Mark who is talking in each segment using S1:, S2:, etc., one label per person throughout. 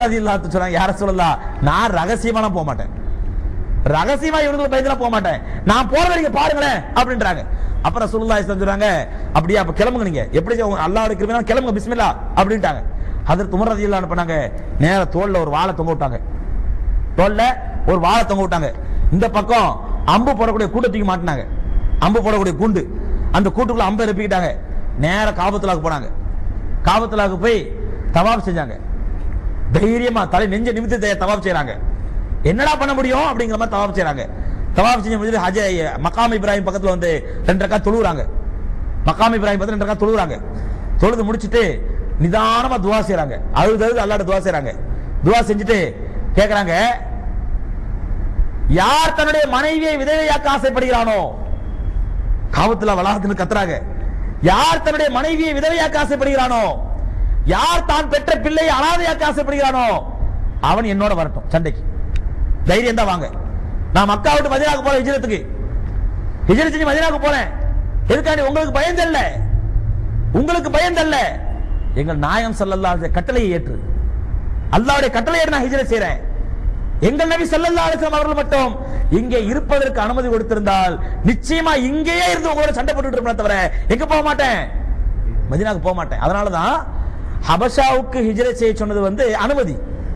S1: ரதியல்லாஹு சொன்னாங்க யார சொல்லலாம் நான் ரகசியமாலாம் போக மாட்டேன் ரகசியமா இவங்களுக்கு பயந்துலாம் போக மாட்டேன் நான் போற வரைக்கும் பாருங்களேன் அப்படின்றாங்க அப்புறம் ரசூலுல்லாஹி சொல்றாங்க அப்படியே அப்ப கிளம்புங்க நீங்க எப்படி செய்ய- அல்லாஹ்வுடைய கிருபையால கிளம்புங்க பிஸ்மில்லா அப்படின்ட்டாங்க ஹஜரத் உமர் ரலியல்லாஹு அன்ஹு பண்ணாங்க நேர தோல்ல ஒரு வாளை தொங்க விட்டாங்க தோல்ல ஒரு வாளை தொங்க விட்டாங்க இந்த பக்கம் அம்பு போடக்கூடிய கூட்டத்துக்கு மாட்டினாங்க அம்பு போடக்கூடிய கூண்டு அந்த கூட்டுக்குள்ள அம்பை எழுப்பிக்கிட்டாங்க நேர காபத்துலாக்கு போனாங்க காபத்துலாக்கு போய் தவாப் செஞ்சாங்க தைரியமா தலை நெஞ்ச நிமித்து தவாப் செய்றாங்க என்னடா பண்ண முடியும் அப்படிங்கிற மாதிரி தவாப் செய்றாங்க தவாப் செஞ்ச முடிஞ்சு ஹஜ மக்காம் இப்ராஹிம் பக்கத்துல வந்து ரெண்டு ரக்கா தொழுவுறாங்க மக்காம் இப்ராஹிம் பக்கத்துல ரெண்டு ரக்கா தொழுவுறாங்க தொழுது முடிச்சிட்டு நிதானமா துவா செய்றாங்க அழுது அழுது அல்லாட துவா செய்றாங்க துவா செஞ்சுட்டு கேக்குறாங்க யார் தன்னுடைய மனைவியை விதவையாக்க ஆசைப்படுகிறானோ காவத்துல வளாகத்துல கத்துறாங்க யார் தன்னுடைய மனைவியை விதவையாக்க ஆசைப்படுகிறானோ யார் தான் பெற்ற பிள்ளையை அனாதையாக்க ஆசைப்படுகிறானோ அவன் என்னோட வரட்டும் சண்டைக்கு தைரியம் தான் வாங்க நான் மக்கா விட்டு மதினாக்கு போறேன் ஹிஜ்ரத்துக்கு ஹிஜ்ரத் செஞ்சு மதினாக்கு போறேன் எதுக்காண்டி உங்களுக்கு பயம் தெரியல உங்களுக்கு பயம் தெரியல எங்கள் நாயம் ஸல்லல்லாஹு அலைஹி கட்டளையை ஏற்று அல்லாஹ்வுடைய கட்டளையை நான் ஹிஜ்ரத் செய்றேன் எங்கள் நபி ஸல்லல்லாஹு அலைஹி வஸல்லம் அவர்கள் மட்டும் இங்கே இருப்பதற்கு அனுமதி கொடுத்திருந்தால் நிச்சயமா இங்கேயே இருந்து உங்களோட சண்டை போட்டுட்டு இருப்பேன் தவிர எங்க போக மாட்டேன் மதீனாவுக்கு போக மாட்டேன் அதனால தான் ஹபஷாவுக்கு ஹிஜ்ரத் செய்ய சொன்னது வந்து அனுமதி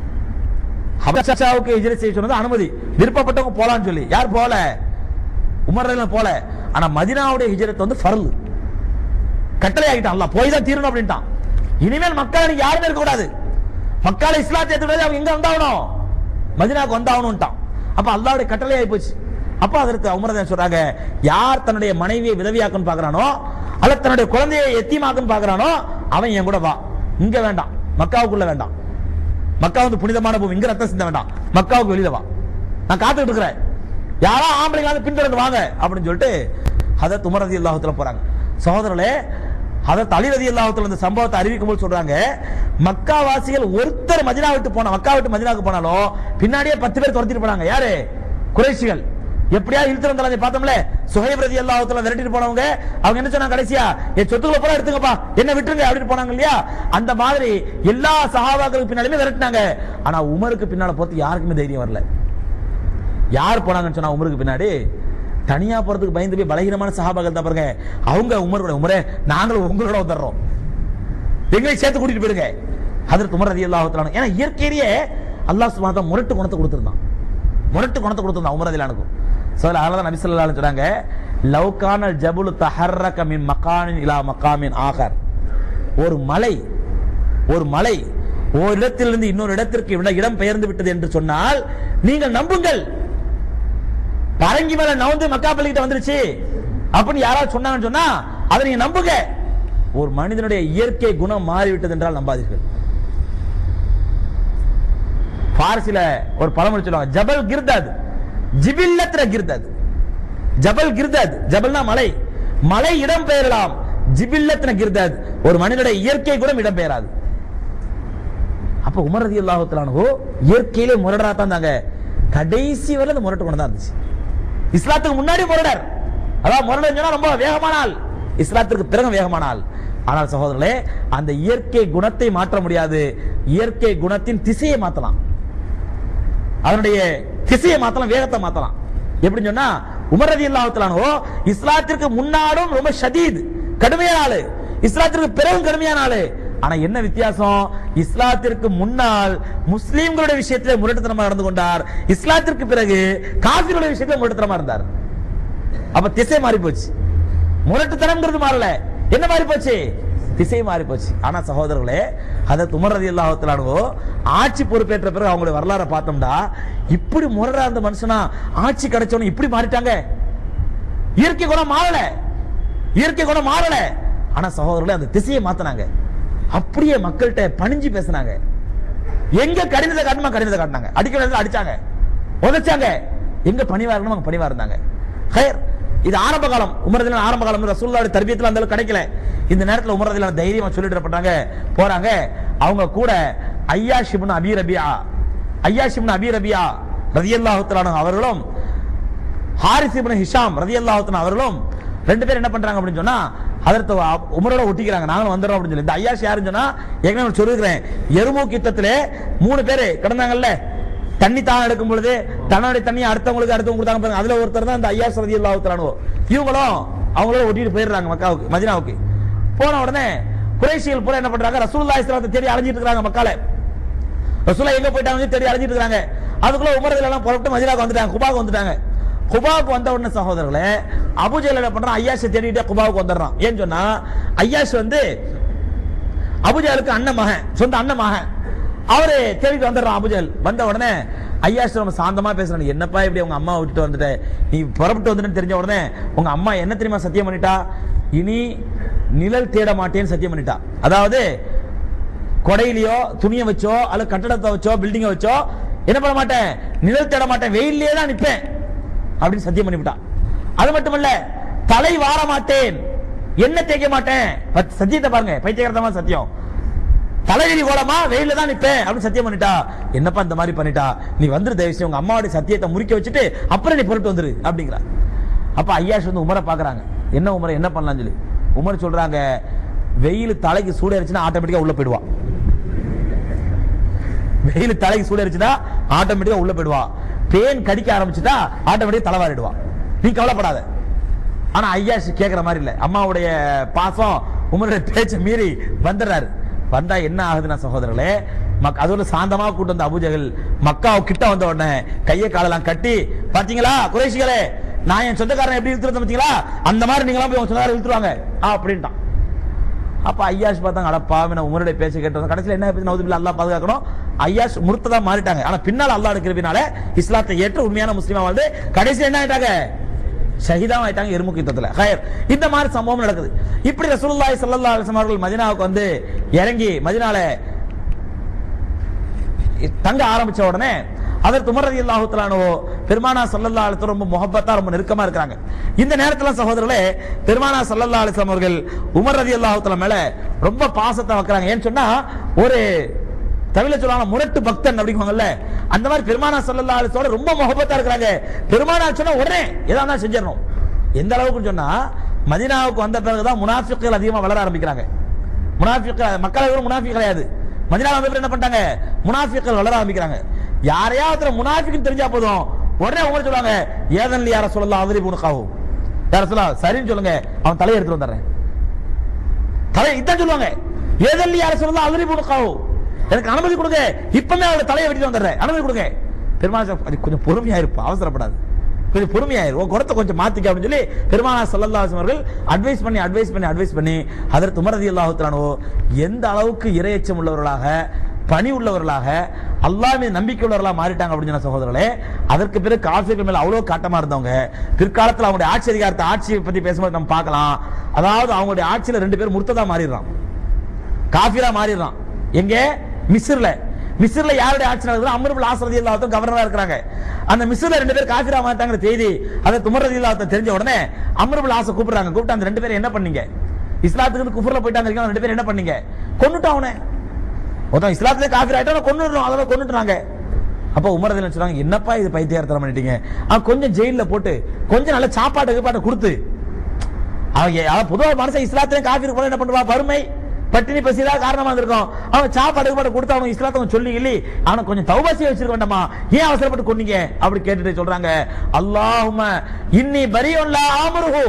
S1: ஹபஷாவுக்கு ஹிஜ்ரத் செய்ய சொன்னது அனுமதி விருப்பப்பட்டவங்க போலாம்னு சொல்லி யார் போல உமர் ரலியல்லாஹு போல ஆனா மதீனாவுடைய ஹிஜ்ரத் வந்து ஃபர்ல் கட்டளை ஆகிட்டான் அல்லாஹ் போய் தான் தீரணும் அப்படின்ட்டான் இனிமேல் மக்கள் எனக்கு யாருமே இருக்க கூடாது மக்களை இஸ்லாத்தை ஏற்றுக்கூடாது அவங்க எங்க வந்தாகணும் மதினாவுக்கு வந்தாகணும்ட்டான் அப்ப அல்லாஹ்வுடைய கட்டளை ஆகி போச்சு அப்ப அதற்கு உமரதன் சொல்றாங்க யார் தன்னுடைய மனைவியை விதவியாக்குன்னு பாக்குறானோ அல்லது தன்னுடைய குழந்தையை எத்தியமாக்குன்னு பாக்குறானோ அவன் என் கூட வா இங்க வேண்டாம் மக்காவுக்குள்ள வேண்டாம் மக்கா வந்து புனிதமான பூமி இங்க ரத்தம் சிந்த வேண்டாம் மக்காவுக்கு வெளியில வா நான் காத்துக்கிட்டு இருக்கிறேன் யாரா ஆம்பளைங்க வந்து பின்தொடர்ந்து வாங்க அப்படின்னு சொல்லிட்டு ஹதரத் உமர் ரதி அல்லாஹத்துல போறாங்க சகோதரர்களே ஹதரத் அலி ரதி அல்லாஹத்துல இந்த சம்பவத்தை அறிவிக்கும் போது சொல்றாங்க மக்கா வாசிகள் ஒருத்தர் மதினா விட்டு போனா மக்கா விட்டு மதினாவுக்கு போனாலும் பின்னாடியே பத்து பேர் துரத்திட்டு போனாங்க யாரு குறைஷிகள் எப்படியா இழுத்து வந்தாலும் பார்த்தோம்ல சுஹைப் ரதி அல்லாஹத்துல விரட்டிட்டு போனவங்க அவங்க என்ன சொன்னாங்க கடைசியா என் சொத்துக்களை பூரா எடுத்துங்கப்பா என்ன விட்டுருங்க அப்படின்னு போனாங்க இல்லையா அந்த மாதிரி எல்லா சஹாபாக்களுக்கு பின்னாலுமே விரட்டினாங்க ஆனா உமருக்கு பின்னால போறது யாருக்குமே தைரியம் வரல யார் போனாங்கன்னு சொன்னா உமருக்கு பின்னாடி தனியா போறதுக்கு பயந்து போய் பலகீனமான சஹாபாக்கள் தான் பாருங்க அவங்க உமரோட உமரே நாங்களும் உங்களோட வந்துடுறோம் எங்களையும் சேர்த்து கூட்டிட்டு போயிடுங்க அதற்கு உமர் ரதி அல்லாஹ் ஏன்னா இயற்கையிலேயே அல்லாஹ் சுப்ஹானஹு வ முரட்டு குணத்தை கொடுத்திருந்தான் முரட்டு குணத்தை கொடுத்திருந்தான் உமர் ரதிலானுக்கும் சோ அதனால தான் நபி ஸல்லல்லாஹு அலைஹி சொன்னாங்க லவ் கானல் ஜபுலு தஹர்ரக மின் மகானின் இலா மகாமின் ஆகர் ஒரு மலை ஒரு மலை ஒரு இடத்திலிருந்து இன்னொரு இடத்திற்கு இட- இடம் பெயர்ந்து விட்டது என்று சொன்னால் நீங்கள் நம்புங்கள் பரங்கி மேல நவுந்து மக்காப்பள்ளி கிட்ட வந்துருச்சு அப்படின்னு யாராவது சொன்னாங்கன்னு சொன்னா அதை நீங்க நம்புங்க ஒரு மனிதனுடைய இயற்கை குணம் மாறிவிட்டது என்றால் நம்பாதீர்கள் பாரசில ஒரு பழமொழி சொல்லுவாங்க ஜபல் கிர்தாத் ஜிபில்லத்ர கிர்தாத் ஜபல் கிர்தாத் ஜபல்னா மலை மலை இடம் பெயரலாம் ஜிபில்லத்ன கிர்தாத் ஒரு மனிதனுடைய இயற்கை குணம் இடம் பெயராது அப்ப உமர் ரதி அல்லாஹுத்தலானோ இயற்கையிலே முரடரா தான் இருந்தாங்க கடைசி வரை அந்த முரட்டு குணம் தான் இருந்துச்சு இஸ்லாத்துக்கு முன்னாடி முரடர் அதான் முரடர் சொன்னா ரொம்ப வேகமான ஆள் இஸ்லாத்திற்கு பிறகு வேகமான ஆள் ஆனால் சகோதரர்களே அந்த இயற்கை குணத்தை மாற்ற முடியாது இயற்கை குணத்தின் திசையை மாத்தலாம் அதனுடைய திசையை மாத்தலாம் வேகத்தை மாத்தலாம் எப்படின்னு சொன்னா உமர் ரதி அல்லாஹுத்தலானோ இஸ்லாத்திற்கு முன்னாலும் ரொம்ப ஷதீத் கடுமையான ஆளு இஸ்லாத்திற்கு பிறகும் கடுமையான ஆளு ஆனா என்ன வித்தியாசம் இஸ்லாத்திற்கு முன்னால் முஸ்லீம்களுடைய விஷயத்திலே முரட்டுத்தனமா நடந்து கொண்டார் இஸ்லாத்திற்கு பிறகு காபிர்களுடைய விஷயத்திலே முரட்டுத்தனமா இருந்தார் அப்ப திசை மாறி போச்சு முரட்டுத்தனம்ங்கிறது மாறல என்ன மாறி போச்சு திசை மாறி போச்சு ஆனா சகோதரர்களே அதை துமர் ரதி அல்லாஹத்திலானோ ஆட்சி பொறுப்பேற்ற பிறகு அவங்களுடைய வரலாறை பார்த்தோம்டா இப்படி முரடா இருந்த மனுஷனா ஆட்சி கிடைச்சவனு இப்படி மாறிட்டாங்க இயற்கை குணம் மாறல இயற்கை குணம் மாறல ஆனா சகோதரர்களே அந்த திசையை மாத்தினாங்க அப்படியே மக்கள்கிட்ட பணிஞ்சு பேசினாங்க எங்க கடினத்தை காட்டணுமா கடினத்தை காட்டினாங்க அடிக்க வேண்டியதுல அடிச்சாங்க உதைச்சாங்க எங்க பணிவா இருக்கணும் அங்க பணிவா இருந்தாங்க ஹயர் இது ஆரம்ப காலம் உமரதில ஆரம்ப காலம் ரசூல்லாவுடைய தர்பியத்துல அந்த அளவுக்கு கிடைக்கல இந்த நேரத்துல உமரதில தைரியமா சொல்லிட்டு பண்றாங்க போறாங்க அவங்க கூட ஐயா ஷிப்னு அபி ரபியா ஐயா ஷிப்னு அபி ரபியா ரதியல்லாஹு தஆலா அவர்களும் ஹாரிஸ் இப்னு ஹிஷாம் ரதியல்லாஹு தஆலா அவர்களும் ரெண்டு பேரும் என்ன பண்றாங்க அப்படின்னு சொன்னா அதற்கு உமரோட ஒட்டிக்கிறாங்க நாங்களும் வந்துடுறோம் அப்படின்னு சொல்லி இந்த ஐயாஷ் யாருன்னு சொன்னா ஏற்கனவே சொல்லிருக்கிறேன் எருமூக்கு யுத்தத்திலே மூணு பேர் கிடந்தாங்கல்ல தண்ணி தான் எடுக்கும் பொழுது தன்னுடைய தண்ணியை அடுத்தவங்களுக்கு அடுத்தவங்க கொடுத்தாங்க பாருங்க அதுல ஒருத்தர் தான் இந்த ஐயாஸ் ரதி அல்லாஹ் இவங்களும் அவங்களோட ஒட்டிட்டு போயிடுறாங்க மக்காவுக்கு மதினாவுக்கு போன உடனே குறைசிகள் பூரா என்ன பண்றாங்க ரசூலுல்லாஹி ஸல்லல்லாஹு தேடி அலைஞ்சிட்டு இருக்காங்க மக்களை ரசூலா எங்க போயிட்டாங்க தேடி அலைஞ்சிட்டு இருக்காங்க அதுக்குள்ள உமரதுல எல்லாம் புறப்பட்டு மதினாவுக்கு வந்துட்டாங்க குபாவுக்கு வந்துட்டாங்க குபாவுக்கு வந்த உடனே சகோதரர்களே அபுஜல் என்ன பண்றான் ஐயாஷை தேடிட்டே குபாவுக்கு வந்துடுறான் ஏன்னு சொன்னா ஐயாஷ் வந்து அபுஜலுக்கு அண்ணன் மகன் சொந்த அண்ணன் மகன் அவரு தேடிட்டு வந்துடுறான் அபுஜல் வந்த உடனே ஐயாஷ் நம்ம சாந்தமா பேசுறான் என்னப்பா இப்படி உங்க அம்மா விட்டுட்டு வந்துட்ட நீ புறப்பட்டு வந்துட்டு தெரிஞ்ச உடனே உங்க அம்மா என்ன தெரியுமா சத்தியம் பண்ணிட்டா இனி நிழல் தேட மாட்டேன்னு சத்தியம் பண்ணிட்டா அதாவது கொடையிலையோ துணியை வச்சோ அல்லது கட்டடத்தை வச்சோ பில்டிங்கை வச்சோ என்ன பண்ண மாட்டேன் நிழல் தேட மாட்டேன் வெயிலே தான் நிற்பேன் அப்படின்னு சத்தியம் பண்ணிவிட்டான் அது மட்டுமல்ல தலை வார மாட்டேன் என்ன தேய்க்க மாட்டேன் பத்- சத்தியத்தை பாருங்க பைத்தியகரத்தமா சத்தியம் தலைவிரி கோலமா வெயில தான் நிப்பேன் அப்படின்னு சத்தியம் பண்ணிட்டா என்னப்பா இந்த மாதிரி பண்ணிட்டா நீ வந்துரு தயவு செய்து உங்க அம்மாவுடைய சத்தியத்தை முறிக்க வச்சுட்டு அப்புறம் நீ பொருட்டு வந்துரு அப்படிங்கிறா அப்ப ஐயாஷ் வந்து உமரை பாக்குறாங்க என்ன உமரை என்ன பண்ணலாம் சொல்லி உமர் சொல்றாங்க வெயில் தலைக்கு சூடரிச்சுன்னா ஆட்டோமேட்டிக்கா உள்ள போயிடுவா வெயில் தலைக்கு சூடரிச்சுன்னா ஆட்டோமேட்டிக்கா உள்ள போயிடுவா பேன் கடிக்க ஆரம்பிச்சுட்டா ஆட்டோமேட்டிக்கா தலைவாரிடுவா நீ கவலைப்படாத ஆனா ஐயாஷ் கேக்குற மாதிரி இல்ல அம்மாவுடைய பாசம் உமருடைய பேச்சை மீறி வந்துடுறாரு வந்தா என்ன ஆகுதுன்னா சகோதரர்களே மக் அதுல சாந்தமா கூட்டு வந்த அபூஜகல் மக்கா கிட்ட வந்த உடனே கையை காலெல்லாம் கட்டி பாத்தீங்களா குறைசிகளே நான் என் சொந்தக்காரன் எப்படி இழுத்துறது பாத்தீங்களா அந்த மாதிரி நீங்களாம் போய் உங்க சொந்தக்காரன் இழுத்துருவாங்க ஆ, அப்படின்ட்டான் அப்ப ஐயாஷ் பார்த்தாங்க அட பாவி நான் உமருடைய பேச்சை கேட்டோம் கடைசியில் என்ன பேச்சு நவுதுபில்லா அல்லாஹ் பாதுகாக்கணும் ஐயாஷ் முர்த்ததா மாறிட்டாங்க ஆனா பின்னால் அல்லாஹ் இருக்கிறதுனால இஸ்லாத்தை ஏற்று உண்மையான முஸ்லீமா வாழ்ந்து கடைசியில் என்ன ஆயிட்டாங்க ஷஹீதா ஆயிட்டாங்க எருமுக்கு யுத்தத்துல ஹயர் இந்த மாதிரி சம்பவம் நடக்குது இப்படி ரசூலுல்லாஹி ஸல்லல்லாஹு அலைஹி வஸல்லம் அவர்கள் மதீனாவுக்கு வந்து இறங்கி மதீனால தங்க ஆரம்பிச்ச உடனே அதற்கு உமர் ரதி அல்லாஹு பெருமானா சல்லல்லா அலிஸ்லாம் ரொம்ப முகப்பத்தா ரொம்ப நெருக்கமா இருக்கிறாங்க இந்த நேரத்துல சகோதரர்களே பெருமானா சல்லல்லா அலிஸ்லாம் அவர்கள் உமர் ரதி அல்லாஹு மேல ரொம்ப பாசத்தை வைக்கிறாங்க ஏன்னு சொன்னா ஒரு தமிழ்ல சொல்லுவாங்க முரட்டு பக்தன் அப்படிங்குவாங்கல்ல அந்த மாதிரி பெருமானா சல்லல்லா அலிஸ்லோட ரொம்ப முகப்பத்தா இருக்கிறாங்க பெருமானா சொன்னா உடனே எதா இருந்தாலும் செஞ்சிடணும் எந்த அளவுக்கு சொன்னா மதீனாவுக்கு வந்த பிறகுதான் முனாஃபிக்கள் அதிகமா வளர ஆரம்பிக்கிறாங்க முனாஃபிக்கள் மக்கள் எதுவும் முனாஃபிக் கிடையாது மதினா வந்த பிறகு என்ன பண்ணிட்டாங்க முனாஃபிக்கள் வளர ஆரம்பிக்கிறாங்க யாரையாவது முனாஃபிக்னு தெரிஞ்சா போதும் உடனே உங்களை சொல்லுவாங்க ஏதன்ல யார சொல்லலாம் அவரி உனக்காகும் யார சொல்லலாம் சரின்னு சொல்லுங்க அவன் தலையை எடுத்துட்டு வந்துடுறேன் தலை இதான் சொல்லுவாங்க ஏதன்ல யார சொல்லலாம் அவரி உனக்காகும் எனக்கு அனுமதி கொடுங்க இப்பமே அவரோட தலையை வெட்டிட்டு வந்துடுறேன் அனுமதி கொடுங்க பெருமாள் சார், அது கொஞ்சம் பொறுமையா இருப்பா அவசரப்படாது கொஞ்சம் பொறுமையாயிரு உன் குணத்தை கொஞ்சம் மாத்திக்க அப்படின்னு சொல்லி பெருமானா சல்லல்லாஹு அலைஹி அவர்கள் அட்வைஸ் பண்ணி அட்வைஸ் பண்ணி அட்வைஸ் பண்ணி அதற்கு உமரதி அல்லாஹுத்தானோ எந்த அளவுக்கு இரையச்சம் உள்ளவர்களாக பணி உள்ளவர்களாக அல்லாஹ் மீது நம்பிக்கை உள்ளவர்களாக மாறிட்டாங்க அப்படின்னு சொன்ன சகோதரர்களே அதற்கு பிறகு காஃபிர்கள் மேல அவ்வளவு காட்டமா இருந்தவங்க பிற்காலத்தில் அவங்களுடைய ஆட்சி அதிகாரத்தை ஆட்சியை பத்தி பேசும்போது நம்ம பார்க்கலாம் அதாவது அவங்களுடைய ஆட்சியில ரெண்டு பேர் முர்த்ததா மாறிடுறான் காஃபிரா மாறிடுறான் எங்க மிஸ்ர்ல மிஸ்ர்ல யாருடைய ஆட்சி நடக்குது அமருபுல் ஆசரதி இல்லாத கவர்னரா இருக்கிறாங்க அந்த மிஸ்ர்ல ரெண்டு பேர் காஃபிரா மாட்டாங்கிற செய்தி அதை துமரதி இல்லாத தெரிஞ்ச உடனே அமருபுல் ஆசை கூப்பிடுறாங்க கூப்பிட்டு அந்த ரெண்டு பேரும் என்ன பண்ணீங்க இஸ்லாத்துக்கு இருந்து குஃபர்ல போயிட்டாங்க இருக்கீங்க, அந்த ரெண்டு பேரும் என்ன பண்ணீங்க கொன்னுட்டான் அவனை ஒருத்தன் இஸ்லாத்துல காஃபிர் ஆயிட்டா கொன்னுடுறோம் அதெல்லாம் கொன்னுட்டாங்க அப்ப உமரதில் சொல்றாங்க என்னப்பா இது பைத்தியாரத்தனம் பண்ணிட்டீங்க அவன் கொஞ்சம் ஜெயில்ல போட்டு கொஞ்சம் நல்ல சாப்பாடு கீப்பாட்டை கொடுத்து அவங்க அதாவது பொதுவாக மனுஷன் இஸ்லாத்திலையும் காஃபி போல என்ன பண்ணுவா வறுமை பட்டினி பசிதான் காரணமா இருந்திருக்கும் அவன் சாப்பாடு கீப்பாடு கொடுத்து அவனுக்கு இஸ்லாத்தை அவன் சொல்லி இல்லி அவனை கொஞ்சம் தௌபாசி வச்சிருக்க வேண்டாமா ஏன் அவசரப்பட்டு கொன்னீங்க அப்படி கேட்டுட்டு சொல்றாங்க அல்லாஹும இன்னி பரியொல்லா ஆமருஹு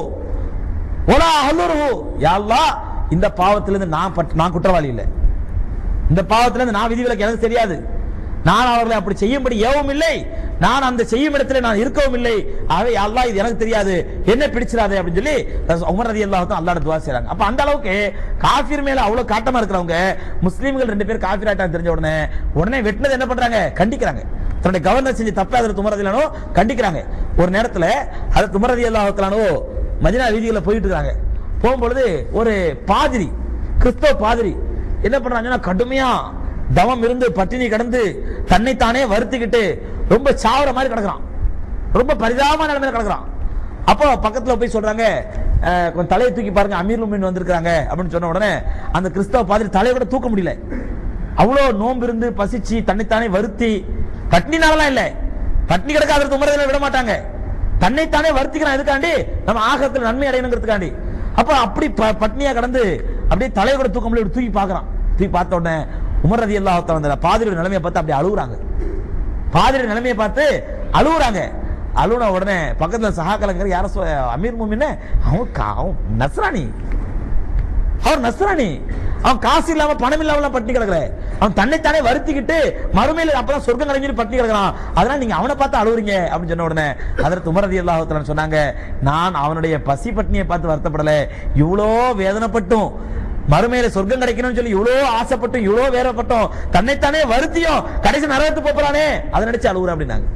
S1: ஒலா அஹலுருஹு யா அல்லாஹ் இந்த பாவத்திலிருந்து நான் பட்- நான் குற்றவாளி இல்லை இந்த பாவத்திலிருந்து நான் விதிவிலக்கு எனக்கு தெரியாது நான் அவர்களை அப்படி செய்யும்படி ஏவும் இல்லை நான் அந்த செய்யும் இடத்துல நான் இருக்கவும் இல்லை ஆகவே அல்லாஹ் இது எனக்கு தெரியாது என்ன பிடிச்சிடாதே அப்படின்னு சொல்லி ரசூ- உமர் ரதி அல்லாஹ் அல்லாஹ் துவா செய்றாங்க அப்ப அந்த அளவுக்கு காஃபிர் மேல அவ்வளவு காட்டமா இருக்கிறவங்க முஸ்லீம்கள் ரெண்டு பேர் காஃபிர் ஆயிட்டாங்க தெரிஞ்ச உடனே உடனே வெட்டினது என்ன பண்றாங்க கண்டிக்கிறாங்க தன்னுடைய கவர்னர் செஞ்சு தப்பை அதில் துமரதிலானோ கண்டிக்கிறாங்க ஒரு நேரத்துல அது துமரதி அல்லாஹானோ மதினா வீதிகளில் போயிட்டு இருக்காங்க போகும்பொழுது ஒரு பாதிரி கிறிஸ்தவ பாதிரி என்ன பண்றாங்கன்னா கடுமையா தவம் இருந்து பட்டினி கடந்து தன்னைத்தானே வருத்திக்கிட்டு ரொம்ப சாவர மாதிரி கிடக்குறான் ரொம்ப பரிதாபமான நிலைமையில கிடக்குறான் அப்போ பக்கத்துல போய் சொல்றாங்க அஹ், கொஞ்சம் தலையை தூக்கி பாருங்க அமீர் லுமின் வந்திருக்காங்க அப்படின்னு சொன்ன உடனே அந்த கிறிஸ்தவ பாதிரி தலையை கூட தூக்க முடியல அவ்வளோ நோன்பு இருந்து பசிச்சு தன்னைத்தானே வருத்தி பட்னினாலலாம் இல்ல பட்னி கிடக்காத உமரதில் விட மாட்டாங்க தன்னைத்தானே வருத்திக்கிறான் எதுக்காண்டி நம்ம ஆகத்துல நன்மை அடையணுங்கிறதுக்காண்டி அப்ப அப்படி ப- பட்னியா கடந்து அப்படியே தலையை கூட தூக்க முடியல தூக்கி பார்க்கறான் தூக்கி பார்த்த உடனே உமர் ரதி அல்லாஹ் அந்த பாதிரி நிலைமையை பார்த்து அப்படியே அழுகுறாங்க பாதிரி நிலைமையை பார்த்து அழுகுறாங்க அழுகுன உடனே பக்கத்துல சஹாக்கலங்கிற யார சொ- அமீர் மூமின்னு அவன் கா- அவன் நஸ்ரானி அவர் நஸ்ரானி அவன் காசு இல்லாம பணம் இல்லாம பட்டினி கிடக்குற அவன் தன்னைத்தானே வருத்திக்கிட்டு மறுமையில அப்பதான் சொர்க்கம் கிடைஞ்சு பட்டினி கிடக்குறான் அதனால நீங்க அவனை பார்த்து அழுவுறீங்க அப்படின்னு சொன்ன உடனே அதற்கு உமரதி அல்லாஹத்துல சொன்னாங்க நான் அவனுடைய பசி பட்டினியை பார்த்து வருத்தப்படல இவ்வளோ வேதனைப்பட்டும் மறுமையில சொர்க்கம் கிடைக்கணும்னு சொல்லி இவ்வளோ ஆசைப்பட்டும் இவ்வளோ வேதனைப்பட்டோம் தன்னைத்தானே வருத்தியும் கடைசி நரகத்து போறானே அதை நினைச்சு அழுவுற அப்படின்னாங்க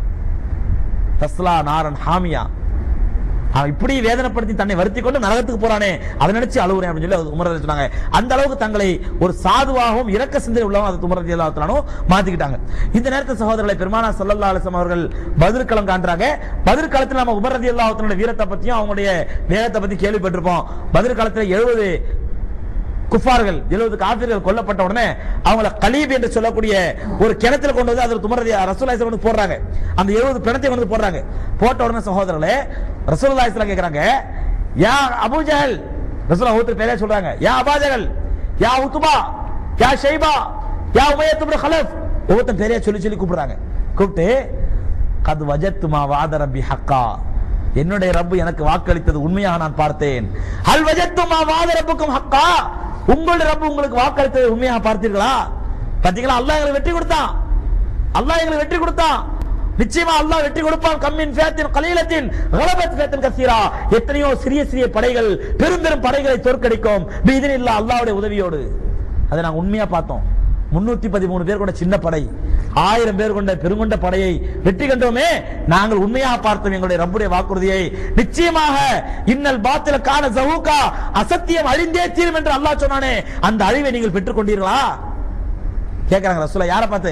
S1: தஸ்லா நாரன் ஹாமியா அவன் இப்படி வேதனைப்படுத்தி தன்னை வருத்தி கொண்டு நரகத்துக்கு போறானே அதை நினைச்சு அழுகுறேன் அப்படின்னு சொல்லி உமர் ரலியல்லாஹு சொன்னாங்க அந்த அளவுக்கு தங்களை ஒரு சாதுவாகவும் இரக்க சிந்தனை உள்ளவங்க அது உமர் ரலியல்லாஹு மாத்திக்கிட்டாங்க இந்த நேரத்தில் சகோதரர்களை பெருமானா ஸல்லல்லாஹு அலைஹி வஸல்லம் அவர்கள் பதிர் களம் காண்றாங்க பதிர் களத்தில் நம்ம உமர் ரலியல்லாஹு வீரத்தை பத்தியும் அவங்களுடைய வேகத்தை பத்தி கேள்விப்பட்டிருப்போம் பதிர் களத்தில் எழுபது குஃபார்கள் எழுபது காபிர்கள் கொல்லப்பட்ட உடனே அவங்கள கலீப் என்று சொல்லக்கூடிய ஒரு கிணத்துல கொண்டு வந்து அதில் துமரதி ரசூலாய் கொண்டு போடுறாங்க அந்த எழுபது பிணத்தை கொண்டு வந்து போடுறாங்க போட்ட உடனே சகோதரர்களே ரசூலுல்லாஹி ஸல்லல்லாஹு கேக்குறாங்க யா அபூஜஹல் ரசூலா ஒருத்தர் பேரே சொல்றாங்க யா அபாஜகல் யா உத்துபா யா ஷைபா யா உமையத் இப்னு கலஃப் ஒவ்வொருத்தன் பேரையா சொல்லி சொல்லி கூப்பிடுறாங்க கூப்பிட்டு கது வஜத்துமா வாத ரப்பி ஹக்கா என்னுடைய ரப்பு எனக்கு வாக்களித்தது உண்மையாக நான் பார்த்தேன் ஹல் வஜத்துமா வாத ரப்புக்கும் ஹக்கா உங்களுடைய ரப்பு உங்களுக்கு வாக்களித்தது உண்மையாக பார்த்தீர்களா பாத்தீங்களா அல்லாஹ் எங்களுக்கு வெற்றி கொடுத்தான் அல்லாஹ் எங்களுக்கு வெற்றி கொடுத்தான் நிச்சயமா அல்லாஹ் வெற்றி கொடுப்பான் கம்மின் ஃபேத்தின் கலீலத்தின் கலபத் ஃபேத்தின் கசீரா எத்தனையோ சிறிய சிறிய படைகள் பெரும் பெரும் படைகளை தோற்கடிக்கும் பீதினில்லா அல்லாஹ்வுடைய உதவியோடு அதை நாங்க உண்மையா பார்த்தோம் முன்னூத்தி பதிமூணு பேர் கொண்ட சின்ன படை ஆயிரம் பேர் கொண்ட பெருங்கொண்ட படையை வெற்றி கண்டோமே நாங்கள் உண்மையாக பார்த்தோம் எங்களுடைய ரப்புடைய வாக்குறுதியை நிச்சயமாக இன்னல் பாத்தில காண ஜஹூகா அசத்தியம் அழிந்தே தீரும் என்று அல்லாஹ் சொன்னானே அந்த அழிவை நீங்கள் பெற்றுக் கொண்டீர்களா கேக்குறாங்க ரசூலா யாரை பார்த்து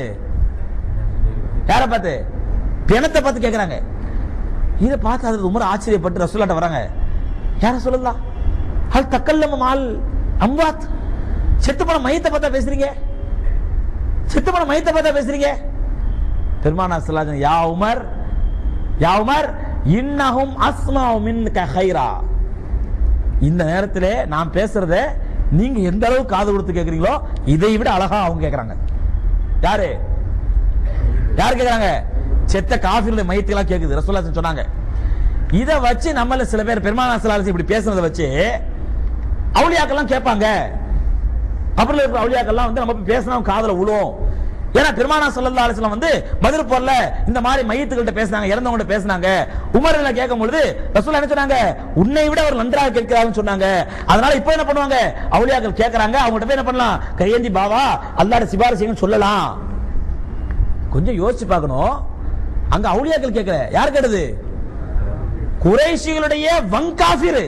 S1: யாரை பார்த்து பிணத்தை பார்த்து கேக்குறாங்க இதை பார்த்து அது உமர் ஆச்சரியப்பட்டு ரசூலாட்ட வராங்க யார சொல்லலாம் ஹல் தக்கல்லம மால் அம்வாத் செத்து போன மையத்தை பார்த்தா பேசுறீங்க செத்து போன மையத்தை பார்த்தா பேசுறீங்க பெருமானா சொல்லாஜன் யா உமர் யா உமர் இன்னஹும் அஸ்மாவு மின்க ஹைரா இந்த நேரத்திலே நான் பேசுறத நீங்க எந்த அளவுக்கு காது கொடுத்து கேக்குறீங்களோ இதை விட அழகா அவங்க கேக்குறாங்க யாரு யார் கேக்குறாங்க செத்த காஃபிருடைய மையத்தெல்லாம் கேக்குது ரசூலுல்லாஹி சொன்னாங்க இத வச்சு நம்மள சில பேர் பெருமானா ஸல்லல்லாஹு இப்படி பேசுறத வச்சு அவுலியாக்கெல்லாம் கேட்பாங்க அப்புறம் இருக்கிற அவுலியாக்கெல்லாம் வந்து நம்ம போய் பேசினா காதுல விழும் ஏன்னா பெருமானா ஸல்லல்லாஹு அலைஹி வஸல்லம் வந்து பதில் போர்ல இந்த மாதிரி மையத்துக்கிட்ட பேசினாங்க இறந்தவங்கள்ட்ட பேசினாங்க உமர் என்ன கேட்கும் பொழுது ரசூல் என்ன சொன்னாங்க உன்னை விட அவர் நன்றாக கேட்கிறாருன்னு சொன்னாங்க அதனால இப்போ என்ன பண்ணுவாங்க அவுலியாக்கள் கேட்கறாங்க அவங்ககிட்ட போய் என்ன பண்ணலாம் கையேந்தி பாவா அல்லாஹ்ட சிபாரிசுன்னு சொல்லலாம் கொஞ்சம் யோசிச்சு பார்க்கணும் அங்க அவுலியாக்கள் கேட்கல யார் கேட்டது குறைஷிகளுடைய வங்காஃபிரு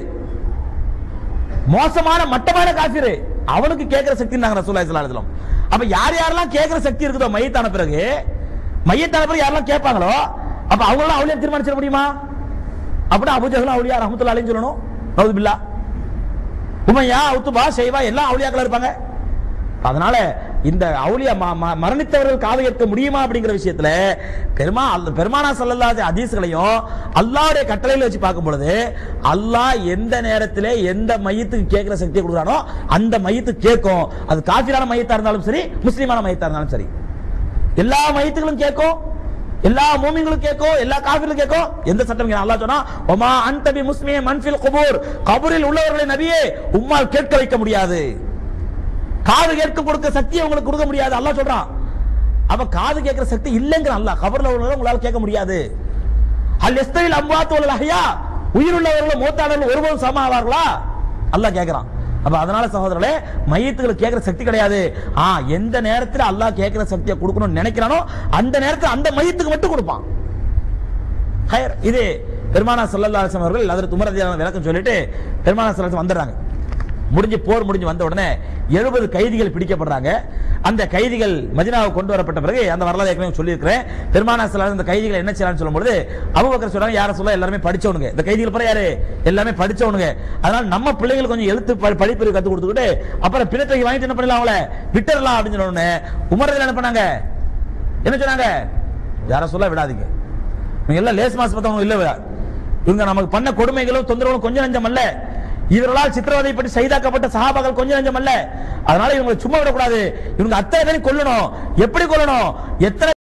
S1: மோசமான மட்டமான காஃபிரு அவனுக்கு கேட்கிற சக்தி நாங்க ரசூலுல்லாஹி ஸல்லல்லாஹு அலைஹி வஸல்லம் அப்ப யார் யாரெல்லாம் கேட்கிற சக்தி இருக்குதோ மையத்தான பிறகு மையத்தான பிறகு யாரெல்லாம் கேட்பாங்களோ அப்ப அவங்க எல்லாம் அவுலியா தீர்மானிச்சிட முடியுமா அப்படின்னா அபூஜஹல் அவுலியா ரஹ்மத்துல்லாஹி அலைஹி சொல்லணும் நவுது பில்லா உமையா உத்துபா ஷைவா எல்லாம் அவுலியாக்களா இருப்பாங்க அதனால இந்த அவுலியா ம- ம- மரணித்தவர்கள் காது கேட்க முடியுமா அப்படிங்கிற விஷயத்துல பெருமா அல்ல- பெருமானா சல்லல்லாஹு ஹதீஸ்களையும் அல்லாஹ்வுடைய கட்டளையில வச்சு பார்க்கும் பொழுது அல்லாஹ் எந்த நேரத்திலே எந்த மையத்துக்கு கேட்கிற சக்தியை கொடுக்குறானோ அந்த மையத்துக்கு கேட்கும் அது காஃபிரான மையத்தா இருந்தாலும் சரி முஸ்லிமான மையத்தா இருந்தாலும் சரி எல்லா மையத்துகளும் கேட்கும் எல்லா மூமிங்களும் கேட்கும் எல்லா காஃபிரும் கேட்கும் எந்த சட்டம் இங்க அல்லாஹ் சொன்னா ஒமா அன்தபி முஸ்லிமே மன்ஃபில் குபூர் கபூரில் உள்ளவர்களை நபியே உம்மால் கேட்க வைக்க முடியாது காது கேட்க கொடுக்க சக்தியை உங்களுக்கு கொடுக்க முடியாது அல்லாஹ் சொல்றான் அப்ப காது கேட்கிற சக்தி இல்லைங்கிற அல்லாஹ் கபர்ல உள்ளவங்க உங்களால கேட்க முடியாது அல் எஸ்தரில் அம்வாத்து வல் அஹ்யா உயிருள்ளவர்களும் மூத்தானவர்கள் ஒருபோதும் சம ஆவார்களா அல்லாஹ் கேட்கிறான் அப்ப அதனால சகோதரர்களே மையத்துகளுக்கு கேட்கிற சக்தி கிடையாது ஆ எந்த நேரத்துல அல்லாஹ் கேட்கிற சக்தியை கொடுக்கணும்னு நினைக்கிறானோ அந்த நேரத்துல அந்த மையத்துக்கு மட்டும் கொடுப்பான் ஹயர் இது பெருமானா சல்லல்லா அலிஸ்லாம் அவர்கள் அதற்கு உமரதியான விளக்கம் சொல்லிட்டு பெருமானா சல்லல்லாஹு வந்துடுறாங்க முடிஞ்சு போர் முடிஞ்சு வந்த உடனே எழுபது கைதிகள் பிடிக்கப்படுறாங்க அந்த கைதிகள் மதினாவுக்கு கொண்டு வரப்பட்ட பிறகு அந்த வரலாறு ஏற்கனவே சொல்லியிருக்கிறேன் பெருமானா சல்லல்லாஹு இந்த கைதிகளை என்ன செய்யலாம்னு சொல்லும்போது அபூபக்கர் சொல்றாங்க யார சொல்ல எல்லாருமே படிச்சவனுங்க இந்த கைதிகள் பிறகு யாரு எல்லாமே படிச்சவனுங்க அதனால நம்ம பிள்ளைகளுக்கு கொஞ்சம் எழுத்து ப- படிப்பு கத்து கொடுத்துக்கிட்டு அப்புறம் பிணத்தை வாங்கிட்டு என்ன பண்ணலாம் அவங்கள விட்டுறலாம் அப்படின்னு சொன்ன உடனே உமரதில் என்ன பண்ணாங்க என்ன சொன்னாங்க யார சொல்ல விடாதீங்க இவங்க எல்லாம் லேஸ் மாஸ் பார்த்தவங்க இல்ல இவங்க நமக்கு பண்ண கொடுமைகளும் தொந்தரவுகளும் கொஞ்சம் நஞ்சம் அல்ல இவர்களால் சித்திரவதைப்பட்டு செய்தாக்கப்பட்ட சஹாபாக்கள் கொஞ்சம் நஞ்சம் அல்ல அதனால இவங்க சும்மா விடக்கூடாது இவங்க அத்தனை பேரையும் கொல்லணும் எப்படி கொல்லணும் எத்தனை